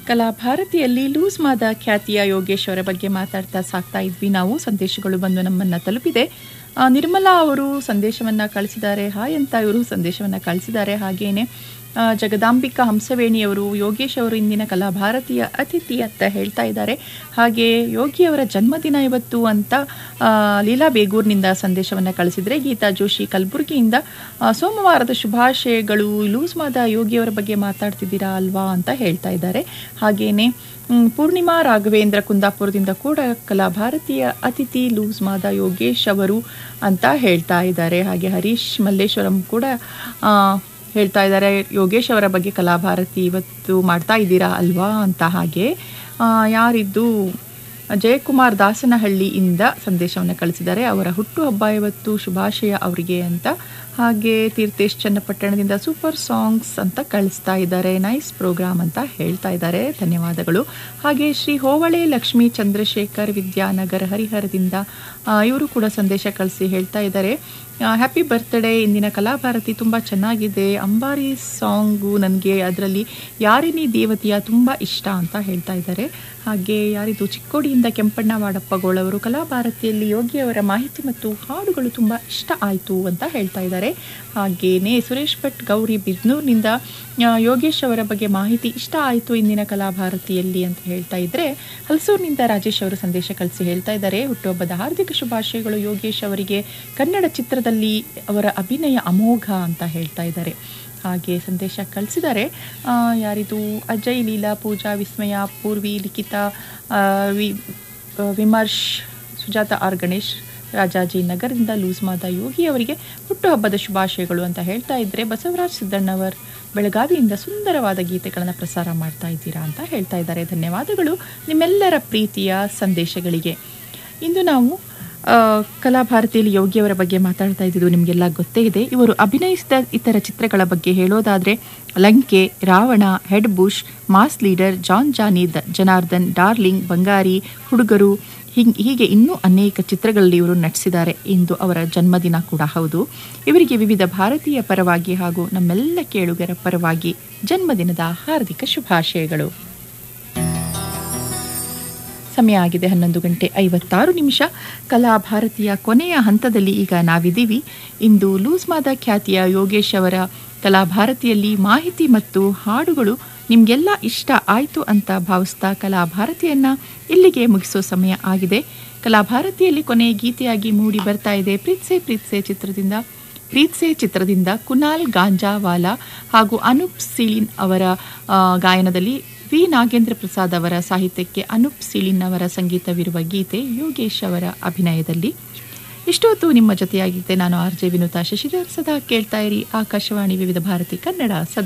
ಕಲಾ ಭಾರತಿಯಲ್ಲಿ ಲೂಸ್ ಮಾದ ಖ್ಯಾತಿಯ ಯೋಗೇಶ್ ಅವರ ಬಗ್ಗೆ ಮಾತಾಡ್ತಾ ಸಾಕ್ತಾ ಇದ್ವಿ ನಾವು ಸಂದೇಶಗಳು ಬಂದು ನಮ್ಮನ್ನ ತಲುಪಿದೆ ಆ, ನಿರ್ಮಲಾ ಅವರು ಸಂದೇಶವನ್ನ ಕಳಿಸಿದ್ದಾರೆ ಹಾಯ್ ಅಂತ ಇವರು ಸಂದೇಶವನ್ನ ಕಳಿಸಿದ್ದಾರೆ ಹಾಗೇನೆ ಆ, ಜಗದಾಂಬಿಕಾ ಹಂಸವೇಣಿಯವರು ಯೋಗೇಶ್ ಅವರು ಇಂದಿನ ಕಲಾ ಭಾರತೀಯ ಅತಿಥಿ ಅಂತ ಹೇಳ್ತಾ ಇದ್ದಾರೆ ಹಾಗೆ ಯೋಗಿ ಅವರ ಜನ್ಮದಿನ ಇವತ್ತು ಅಂತ ಆ, ಲೀಲಾ ಬೇಗೂರ್ನಿಂದ ಸಂದೇಶವನ್ನ ಕಳಿಸಿದ್ರೆ ಗೀತಾ ಜೋಶಿ ಕಲಬುರಗಿಯಿಂದ ಆ, ಸೋಮವಾರದ ಶುಭಾಶಯಗಳು ಲೂಸ್ ಮಾದ ಯೋಗಿಯವರ ಬಗ್ಗೆ ಮಾತಾಡ್ತಿದ್ದೀರಾ ಅಲ್ವಾ ಅಂತ ಹೇಳ್ತಾ ಇದ್ದಾರೆ ಹಾಗೇನೆ ಮ್, ಪೂರ್ಣಿಮಾ ರಾಘವೇಂದ್ರ ಕುಂದಾಪುರದಿಂದ ಕೂಡ ಕಲಾ ಭಾರತೀಯ ಅತಿಥಿ ಲೂಸ್ ಮಾದ ಯೋಗೇಶ್ ಅವರು ಅಂತ ಹೇಳ್ತಾ ಇದ್ದಾರೆ ಹಾಗೆ ಹರೀಶ್ ಮಲ್ಲೇಶ್ವರಂ ಕೂಡ ಆ, ಹೇಳ್ತಾ ಇದ್ದಾರೆ ಯೋಗೇಶ್ ಅವರ ಬಗ್ಗೆ ಕಲಾಭಾರತಿ ಇವತ್ತು ಮಾಡ್ತಾ ಇದ್ದೀರಾ ಅಲ್ವಾ ಅಂತ ಹಾಗೆ ಆ, ಯಾರಿದ್ದು ಜಯಕುಮಾರ್ ದಾಸನಹಳ್ಳಿಯಿಂದ ಸಂದೇಶವನ್ನು ಕಳಿಸಿದ್ದಾರೆ ಅವರ ಹುಟ್ಟುಹಬ್ಬ ಇವತ್ತು ಶುಭಾಶಯ ಅವರಿಗೆ ಅಂತ ಹಾಗೆ ತೀರ್ಥೇಶ್ ಚನ್ನಪಟ್ಟಣದಿಂದ ಸೂಪರ್ ಸಾಂಗ್ಸ್ ಅಂತ ಕಳಿಸ್ತಾ ಇದ್ದಾರೆ ನೈಸ್ ಪ್ರೋಗ್ರಾಮ್ ಅಂತ ಹೇಳ್ತಾ ಇದ್ದಾರೆ ಧನ್ಯವಾದಗಳು ಹಾಗೆ ಶ್ರೀ ಹೋವಳೆ ಲಕ್ಷ್ಮೀ ಚಂದ್ರಶೇಖರ್ ವಿದ್ಯಾನಗರ್ ಹರಿಹರದಿಂದ ಇವರು ಕೂಡ ಸಂದೇಶ ಕಳಿಸಿ ಹೇಳ್ತಾ ಇದ್ದಾರೆ ಹ್ಯಾಪಿ ಬರ್ತ್ಡೇ ಇಂದಿನ ಕಲಾಭಾರತಿ ತುಂಬ ಚೆನ್ನಾಗಿದೆ ಅಂಬಾರಿ ಸಾಂಗು ನನಗೆ ಅದರಲ್ಲಿ ಯಾರಿನಿ ದೇವತೆಯ ತುಂಬ ಇಷ್ಟ ಅಂತ ಹೇಳ್ತಾ ಇದ್ದಾರೆ ಹಾಗೆ ಯಾರಿದು ಚಿಕ್ಕೋಡಿಯಿಂದ ಕೆಂಪಣ್ಣ ವಾಡಪ್ಪಗೋಳವರು ಕಲಾಭಾರತಿಯಲ್ಲಿ ಯೋಗಿಯವರ ಮಾಹಿತಿ ಮತ್ತು ಹಾಡುಗಳು ತುಂಬ ಇಷ್ಟ ಆಯಿತು ಅಂತ ಹೇಳ್ತಾ ಇದ್ದಾರೆ ಹಾಗೇನೆ ಸುರೇಶ್ ಭಟ್ ಗೌರಿ ಬಿದ್ನೂರ್ನಿಂದ ಆ, ಯೋಗೇಶ್ ಅವರ ಬಗ್ಗೆ ಮಾಹಿತಿ ಇಷ್ಟ ಆಯಿತು ಇಂದಿನ ಕಲಾಭಾರತಿಯಲ್ಲಿ ಅಂತ ಹೇಳ್ತಾ ಇದ್ರೆ ಹಲಸೂರಿನಿಂದ ರಾಜೇಶ್ ಅವರು ಸಂದೇಶ ಕಳಿಸಿ ಹೇಳ್ತಾ ಇದ್ದಾರೆ ಹುಟ್ಟುಹಬ್ಬದ ಹಾರ್ದಿಕ ಶುಭಾಶಯಗಳು ಯೋಗೇಶ್ ಅವರಿಗೆ ಕನ್ನಡ ಚಿತ್ರದಲ್ಲಿ ಅವರ ಅಭಿನಯ ಅಮೋಘ ಅಂತ ಹೇಳ್ತಾ ಇದ್ದಾರೆ ಹಾಗೆ ಸಂದೇಶ ಕಳಿಸಿದ್ದಾರೆ ಆ, ಯಾರಿದು ಅಜಯ್ ಲೀಲಾ ಪೂಜಾ ವಿಸ್ಮಯ ಪೂರ್ವಿ ಲಿಖಿತಾ ಆ, ವಿ ಆ, ವಿಮರ್ಶ್ ಸುಜಾತ ಆರ್ ಗಣೇಶ್ ರಾಜಾಜಿ ನಗರದಿಂದ ಲೂಸ್ ಮಾದ ಯೋಗಿ ಅವರಿಗೆ ಹುಟ್ಟುಹಬ್ಬದ ಶುಭಾಶಯಗಳು ಅಂತ ಹೇಳ್ತಾ ಇದ್ರೆ ಬಸವರಾಜ್ ಸಿದ್ದಣ್ಣವರ್ ಬೆಳಗಾವಿಯಿಂದ ಸುಂದರವಾದ ಗೀತೆಗಳನ್ನು ಪ್ರಸಾರ ಮಾಡ್ತಾ ಇದ್ದೀರಾ ಅಂತ ಹೇಳ್ತಾ ಇದ್ದಾರೆ ಧನ್ಯವಾದಗಳು ನಿಮ್ಮೆಲ್ಲರ ಪ್ರೀತಿಯ ಸಂದೇಶಗಳಿಗೆ ಇಂದು ನಾವು ಆ, ಕಲಾಭಾರತಿಯಲ್ಲಿ ಯೋಗಿಯವರ ಬಗ್ಗೆ ಮಾತಾಡ್ತಾ ಇದ್ದಿದ್ದು ನಿಮಗೆಲ್ಲ ಗೊತ್ತೇ ಇದೆ ಇವರು ಅಭಿನಯಿಸಿದ ಇತರ ಚಿತ್ರಗಳ ಬಗ್ಗೆ ಹೇಳೋದಾದ್ರೆ Lanke Ravana Head Bush Mass Leader John Jani ದ- ಜನಾರ್ದನ್ ಡಾರ್ಲಿಂಗ್ ಬಂಗಾರಿ ಹುಡುಗರು ಹಿಂಗ್- ಹೀಗೆ ಇನ್ನೂ ಅನೇಕ ಚಿತ್ರಗಳಲ್ಲಿ ಇವರು ನಟಿಸಿದ್ದಾರೆ ಇಂದು ಅವರ ಜನ್ಮದಿನ ಕೂಡ ಹೌದು ಇವರಿಗೆ ವಿವಿಧ ಭಾರತೀಯ ಪರವಾಗಿ ಹಾಗೂ ನಮ್ಮೆಲ್ಲ ಕೇಳುಗರ ಪರವಾಗಿ ಜನ್ಮದಿನದ ಹಾರ್ದಿಕ ಶುಭಾಶಯಗಳು ಸಮಯ ಆಗಿದೆ ಹನ್ನೊಂದು ಗಂಟೆ ಐವತ್ತಾರು ನಿಮಿಷ ಕಲಾ ಭಾರತೀಯ ಕೊನೆಯ ಹಂತದಲ್ಲಿ ಈಗ ನಾವಿದ್ದೀವಿ ಇಂದು ಲೂಸ್ ಮಾದ ಖ್ಯಾತಿಯ ಯೋಗೇಶ್ ಅವರ ಕಲಾ ಭಾರತಿಯಲ್ಲಿ ಮಾಹಿತಿ ಮತ್ತು ಹಾಡುಗಳು ನಿಮಗೆಲ್ಲ ಇಷ್ಟ ಆಯಿತು ಅಂತ ಭಾವಿಸ್ತಾ ಕಲಾ ಭಾರತಿಯನ್ನ ಇಲ್ಲಿಗೆ ಮುಗಿಸೋ ಸಮಯ ಆಗಿದೆ ಕಲಾ ಭಾರತಿಯಲ್ಲಿ ಕೊನೆಯ ಗೀತೆಯಾಗಿ ಮೂಡಿ ಬರ್ತಾ ಇದೆ ಪ್ರೀತ್ಸೆ ಪ್ರೀತ್ಸೆ ಚಿತ್ರದಿಂದ ಪ್ರೀತ್ಸೆ ಚಿತ್ರದಿಂದ ಕುನಾಲ್ ಗಾಂಜಾವಾಲಾ ಹಾಗೂ ಅನೂಪ್ ಸೀಳಿನ್ ಅವರ ಆ, ಗಾಯನದಲ್ಲಿ ವಿ ನಾಗೇಂದ್ರ ಪ್ರಸಾದ್ ಅವರ ಸಾಹಿತ್ಯಕ್ಕೆ ಅನೂಪ್ ಸೀಳಿನ್ ಅವರ ಸಂಗೀತವಿರುವ ಗೀತೆ ಯೋಗೇಶ್ ಅವರ ಅಭಿನಯದಲ್ಲಿ ಇಷ್ಟೊತ್ತು ನಿಮ್ಮ ಜೊತೆಯಾಗಿದ್ದೆ ನಾನು ಆರ್ ಜೆ ವಿನುತಾ ಶಶಿಧರ್ ಸದಾ ಕೇಳ್ತಾ ಇರಿ ಆಕಾಶವಾಣಿ ವಿವಿಧ ಭಾರತಿ ಕನ್ನಡ ಸದಾ